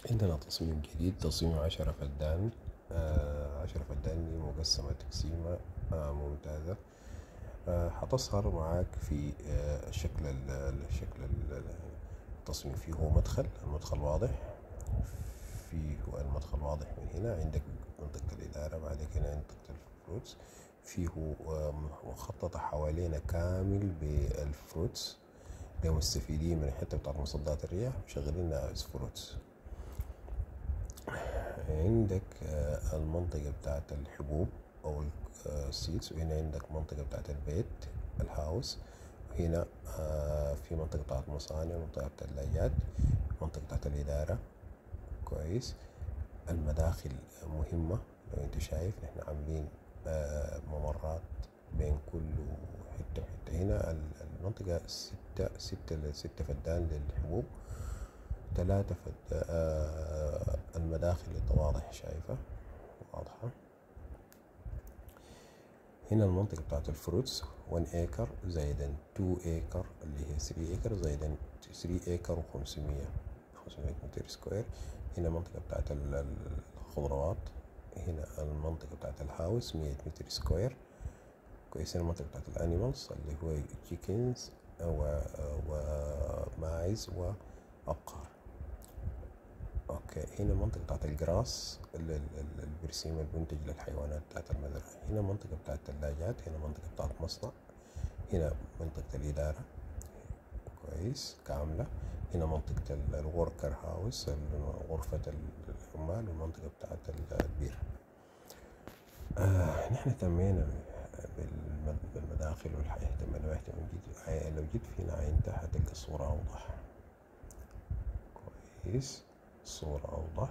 عندنا تصميم جديد تصميم عشرة فدان آه، عشرة فدان دي مقسمة تقسيمة آه، ممتازة آه، حتظهر معاك في آه، الشكل ال- ال- الشكل ال- ال- التصميم فيه هو مدخل المدخل واضح فيه المدخل واضح من هنا عندك منطقة الإدارة بعد كده منطقة الفروتس فيه آه، مخططة حوالينا كامل بالفروتس ده مستفيدين من الحتة بتاعت مصدات الرياح وشغالين از فروتس عندك آه، المنطقة بتاعت الحبوب أو السيدز وهنا عندك منطقة بتاعت البيت الهاوس وهنا آه، في منطقة بتاعت مصانع منطقة بتاعت الثلاجات منطقة بتاعت الإدارة كويس المداخل مهمة لو انت شايف نحن عاملين آه، ممرات بين كل حتة وحتة هنا ال- المنطقة ستة ستة ستة فدان للحبوب ثلاثة فد آه، المداخل اللي واضح شايفة واضحة هنا المنطقة بتاعت الفروتس 1 ايكر زائدا 2 ايكر اللي هي 3 ايكر زائدا 3 ايكر و500 500 متر سكوير هنا المنطقة بتاعت ال- ال- الخضروات هنا المنطقة بتاعت الهاوس 100 متر سكوير كويس هنا المنطقة بتاعت الانيمالز اللي هو تشيكنز وماعز وأبقار اوكي هنا المنطقة بتاعت الجراس ال- ال- ال- البرسيم المنتج للحيوانات بتاعت المزرعة هنا منطقة بتاعت الثلاجات هنا منطقة بتاعت مصنع هنا منطقة الإدارة كويس كاملة هنا منطقة ال- الوركر هاوس ال- غرفة العمال والمنطقة بتاعت ال- البير آه نحن اهتمينا بالم- بالمداخل والحياة اهتمينا بها اهتمام جدا لو جيت فينا عين تحت تلقى الصورة أوضح كويس الصورة أوضح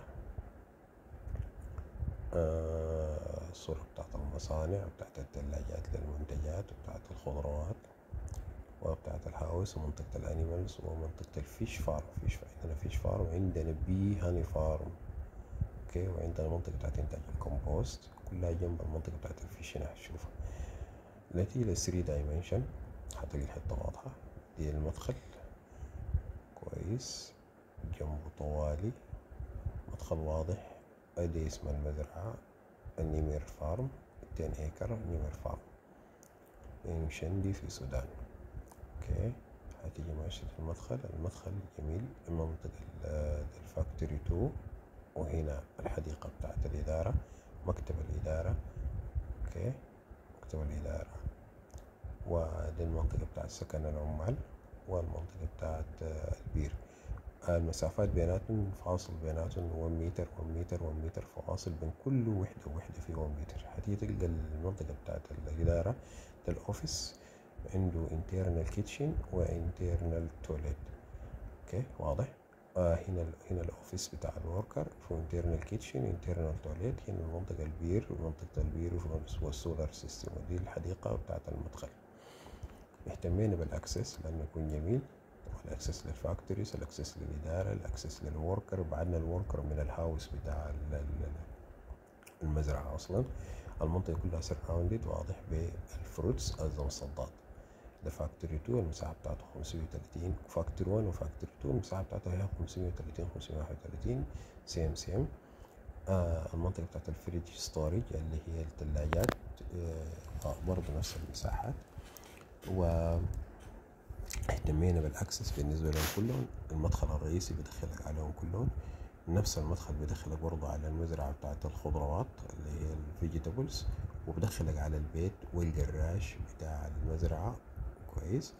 آه، الصورة بتاعت المصانع وبتاعت الثلاجات للمنتجات وبتاعت الخضروات وبتاعت الهاوس ومنطقة الأنيمالز ومنطقة الفيش فارم فيش عندنا فيش فارم وعندنا بي هاني فارم اوكي وعندنا منطقة بتاعت إنتاج الكومبوست كلها جنب المنطقة بتاعت الفيش هنا هتشوفها نتيجة لل 3 دايمنشن هتلاقي الحتة واضحة دي المدخل كويس جنبه طوالي مدخل واضح ادي اسم المزرعة النيمير فارم 2 ايكر نيمير فارم مشندي في السودان اوكي هتيجي ماشية المدخل المدخل جميل منطقة ال- الفاكتوري 2 وهنا الحديقة بتاعت الإدارة مكتب الإدارة اوكي مكتب الإدارة ودي المنطقة بتاعت سكن العمال والمنطقة بتاعت آه، البير المسافات بيناتهم فاصل بيناتهم 1 متر 1 متر 1 متر فواصل بين كل وحدة ووحدة في 1 متر هتيجي تلقى المنطقة بتاعت الإدارة ده الأوفيس عنده internal kitchen و internal toilet اوكي واضح آه هنا ال هنا الأوفيس بتاع الوركر في internal kitchen internal toilet هنا المنطقة البير ومنطقة البير والسولار سيستم ودي الحديقة بتاعت المدخل اهتمينا بالاكسس لانه يكون جميل الاكسس للفاكتوريز الاكسس للاداره الاكسس للوركر وبعدنا الوركر من الهاوس بتاع ال- ال- المزرعه اصلا المنطقه كلها سراوندد واضح بالفروتس از مصدات ده فاكتوري 2 المساحه بتاعته 530 فاكتوري 1 وفاكتوري 2 المساحه بتاعته هي 530 531 سيم سيم آه المنطقه بتاعت الفريج ستورج اللي هي الثلاجات آه آه، برضه نفس المساحات و اهتمينا بالاكسس بالنسبه لهم كلهم المدخل الرئيسي بدخلك عليهم كلهم نفس المدخل بدخلك برضه على المزرعه بتاعت الخضروات اللي هي الفيجيتابلز وبدخلك على البيت والجراج بتاع المزرعه كويس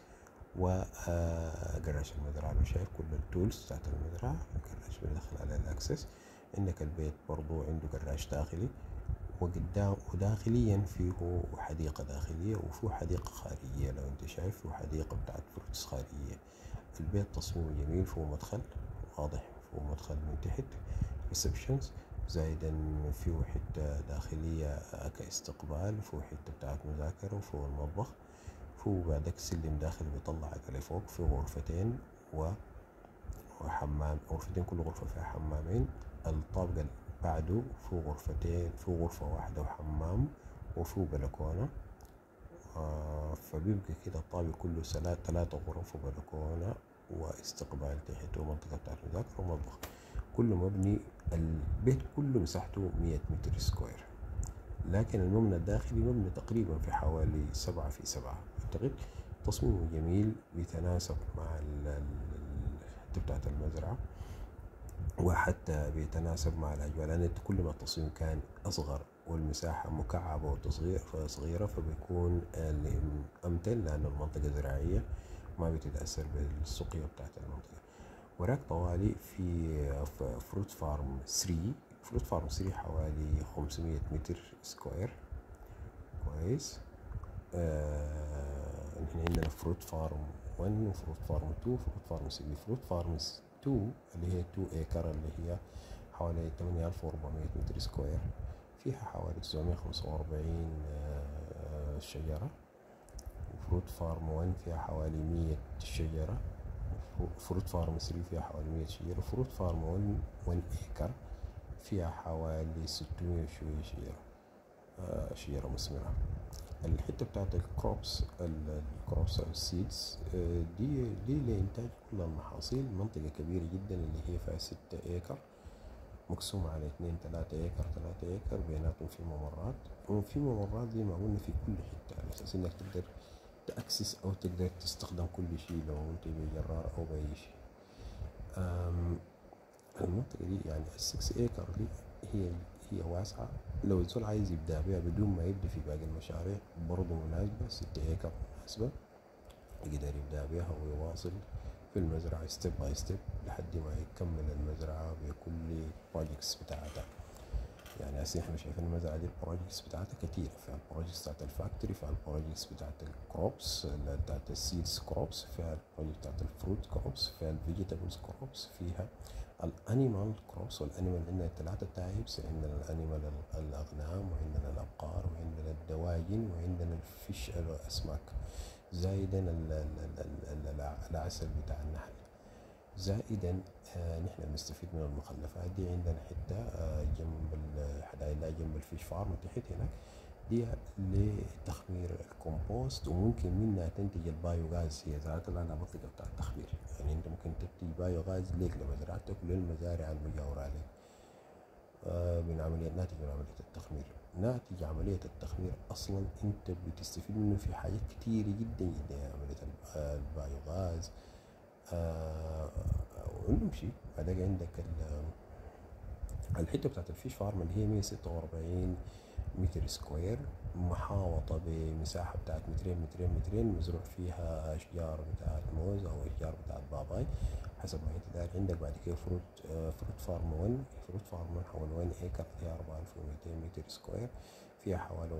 وجراج المزرعه لو شايف كل التولز بتاعت المزرعه الجراج بدخل على الاكسس عندك البيت برضه عنده جراج داخلي وقدام وداخليا فيه حديقة داخلية وفيه حديقة خارجية لو انت شايف فيه حديقة بتاعت فروتس خارجية البيت تصميمه جميل فيه مدخل واضح فيه مدخل من تحت ريسبشنز زايدا فيه حتة داخلية كاستقبال وفيه حتة بتاعت مذاكرة وفيه المطبخ فيه بعدك سلم داخلي بيطلعك لفوق فيه غرفتين و وحمام غرفتين كل غرفة فيها حمامين الطابق اللي بعده فيه غرفتين فيه غرفة واحدة وحمام وفيه بلكونة آه فبيبقى كده الطابق كله سلا- ثلاثة غرف وبلكونة واستقبال تحت ومنطقة بتاعت مذاكرة ومطبخ كله مبني البيت كله مساحته 100 متر سكوير لكن المبنى الداخلي مبني تقريبا في حوالي سبعة في سبعة أعتقد تصميمه جميل بيتناسب مع الحتة بتاعت المزرعة وحتى بيتناسب مع الأجواء لأن كل ما التصميم كان أصغر والمساحة مكعبة وتصغير صغيرة فبيكون أمتن لأن المنطقة زراعية ما بتتأثر بالسقية بتاعت المنطقة وراك طوالي في فروت فارم 3 فروت فارم 3 حوالي 500 متر سكوير كويس آه هنا عندنا فروت فارم 1 وفروت فارم 2 وفروت فارم 3 فروت فارم 2 اللي هي 2 ايكر اللي هي حوالي 8400 متر سكوير فيها حوالي 945 آه شجرة وفروت فارم 1 فيها حوالي 100 شجرة فروت فارم 3 فيها حوالي 100 شجرة فروت فارم 1 1 ايكر فيها حوالي 600 وشوية شجرة آه شجرة مثمرة الحتة بتاعت الكروبس الكروبس أو السيدز آه دي دي لإنتاج كل المحاصيل منطقة كبيرة جدا اللي هي فيها ستة إيكر مقسومة على اتنين تلاتة إيكر تلاتة إيكر بيناتهم في ممرات وفي ممرات زي ما قلنا في كل حتة على أساس إنك تقدر تأكسس أو تقدر تستخدم كل شيء لو أنت بجرار أو بأي شيء المنطقة دي يعني السكس ايكر دي هي هي واسعة لو الزول عايز يبدأ بها بدون ما يبدأ في باقي المشاريع برضه مناسبة ستة ايكر مناسبة يقدر يبدأ بها ويواصل في المزرعة ستيب باي ستيب لحد ما يكمل المزرعة بكل بروجيكتس بتاعتها يعني هسه احنا شايفين المزرعة دي البروجيكتس بتاعتها كتير فيها البروجيكتس بتاعت الفاكتوري فيها البروجيكتس بتاعت الكروبس بتاعت السيدز كروبس فيها البروجيكت بتاعت الفروت كروبس فيها الفيجيتابلز كروبس فيها الانيمال كروبس والانيمال عندنا ثلاثة تايبس عندنا الانيمال الاغنام وعندنا الابقار وعندنا الدواجن وعندنا الفيش الاسماك زائدا العسل بتاع النحل زائدا آه نحن بنستفيد من المخلفات دي عندنا حتة آه جنب الحدائق جنب الفيش فارم تحت هناك دي لتخمير الكومبوست وممكن منها تنتج البايو غاز هي ذاتها لها منطقة بتاع التخمير يعني انت ممكن تنتج بايو غاز ليك لمزرعتك وللمزارع المجاورة عليك آه من عملية ناتج من عملية التخمير ناتج عملية التخمير أصلا أنت بتستفيد منه في حاجات كتيرة جدا جدا يعني عملية البايو غاز آه ونمشي بعدين عندك الحتة بتاعت الفيش فارم اللي هي 146 متر سكوير محاوطة بمساحة بتاعت مترين مترين مترين مزروع فيها أشجار بتاعت موز أو أشجار بتاعت باباي حسب ما أنت داير عندك بعد كده فروت آه فروت فارم 1 فروت فارم 1 حوالي 1 ايكر فيها 4200 متر سكوير فيها حوالي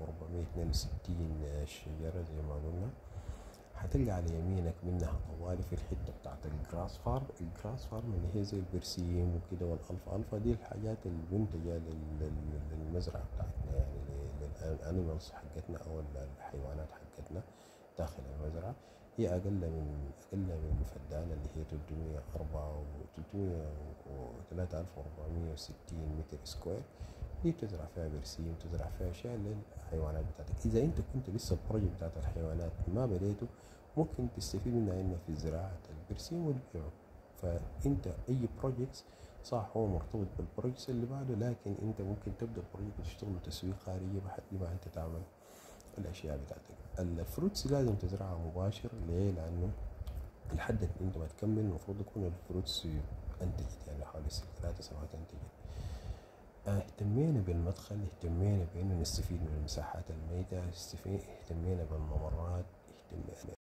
462 شجرة زي ما قلنا هتلقى على يمينك منها طوالي في الحتة بتاعت الجراس فارم الجراس فارم اللي هي زي البرسيم وكده والألفا ألفا دي الحاجات المنتجة للمزرعة بتاعتنا يعني للأنيمالز حقتنا أو الحيوانات حقتنا داخل المزرعة هي أقل من أقل من فدان اللي هي 304 3460 متر سكوير دي بتزرع فيها برسيم تزرع فيها أشياء للحيوانات بتاعتك إذا أنت كنت لسه البروجكت بتاعت الحيوانات ما بديته ممكن تستفيد منها إنه في زراعة البرسيم والبيع فأنت أي بروجكت صح هو مرتبط بالبروجكت اللي بعده لكن أنت ممكن تبدأ بروجكت تشتغل تسويق خارجي لحد ما أنت تعمل الأشياء بتاعتك الفروتس لازم تزرعها مباشر ليه؟ لأنه لحد أنت ما تكمل المفروض يكون الفروتس أنتجت يعني حوالي ثلاثة سنوات أنتجت اهتمينا بالمدخل اهتمينا بانه نستفيد من المساحات الميتة اهتمينا بالممرات اهتمينا